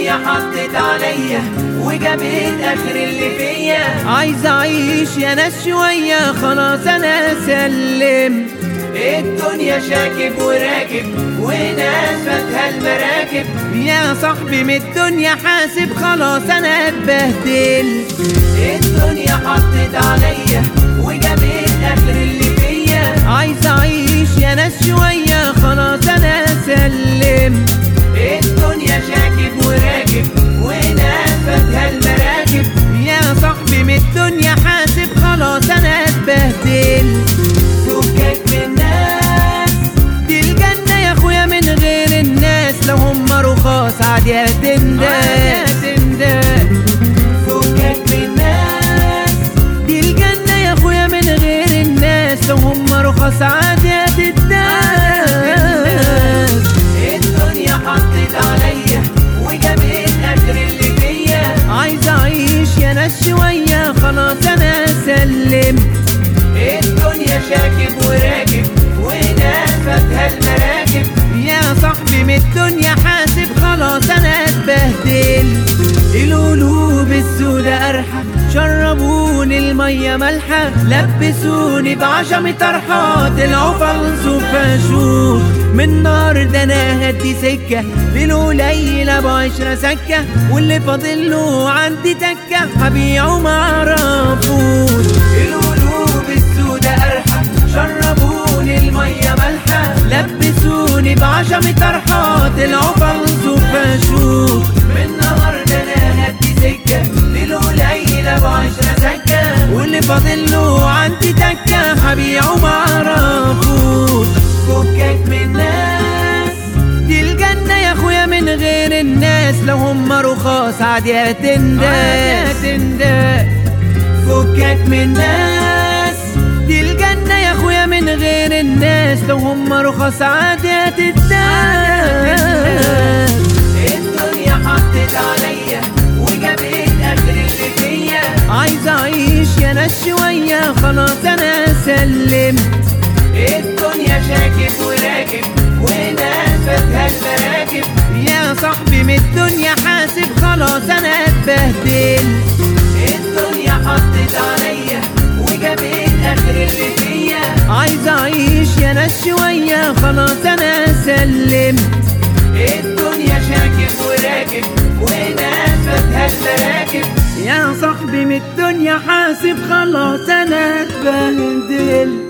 الدنيا حطت عليا وجابت اخر اللي فيا عايز اعيش يا ناس شوية خلاص انا سلم الدنيا شاكب وراكب وناس فاتها المراكب يا صاحبي من الدنيا حاسب خلاص انا اتبهدل الدنيا حطت عليا وجابت اخر اللي فيا عايز اعيش يا ناس شوية خلاص انا سلم الدنيا شاكب وراكب وناس فاتها المراكب يا صاحبي من الدنيا حاسب خلاص انا اتبهدل فكك من الناس دي الجنة يا اخويا من غير الناس لو هم رخاص عادي هتنداس فكك من الناس دي الجنة يا اخويا من غير الناس لو هم رخاص عادي هتنداس الدنيا حطت عليا وجابت اخر اللي فيا عايز اعيش يا ناس شوية خلاص انا سلمت الدنيا شاكب وراكب وناس فاتها المراكب يا صاحبي من الدنيا حاسب خلاص انا اتبهدل القلوب السودة ارحى شربوني المية مالحة لبسوني بعشم طرحات العفل فاشوف من نار ده انا هدي سكة بالقليل ابو عشرة سكة واللي فاضل له عندي تكة هبيعه معرفوش القلوب السودة ارحى شربوني المية مالحة لبسوني بعشم طرحات العفل فاشوف من نهار ده انا هدي سكة بالقليل ابو عشرة سكة واللي فاضل له عندي تكة هبيعه معرفوش فكك من الناس دي الجنة يا اخويا من غير الناس لو هم رخاص عادي هتنداس فكك من الناس دي الجنة يا اخويا من غير الناس لو هم رخاص عادي هتنداس الدنيا حطت عليا وجابت اخر اللي فيا عايز اعيش يا ناس شوية خلاص انا سلمت الدنيا شاكب وراكب وناس فاتها المراكب يا صاحبي من الدنيا حاسب خلاص انا اتبهدل الدنيا حطت عليا وجابت اخر اللي فيا عايز اعيش يا ناس شوية خلاص انا سلمت الدنيا شاكب وراكب وناس فاتها المراكب يا صاحبي من الدنيا حاسب خلاص انا اتبهدل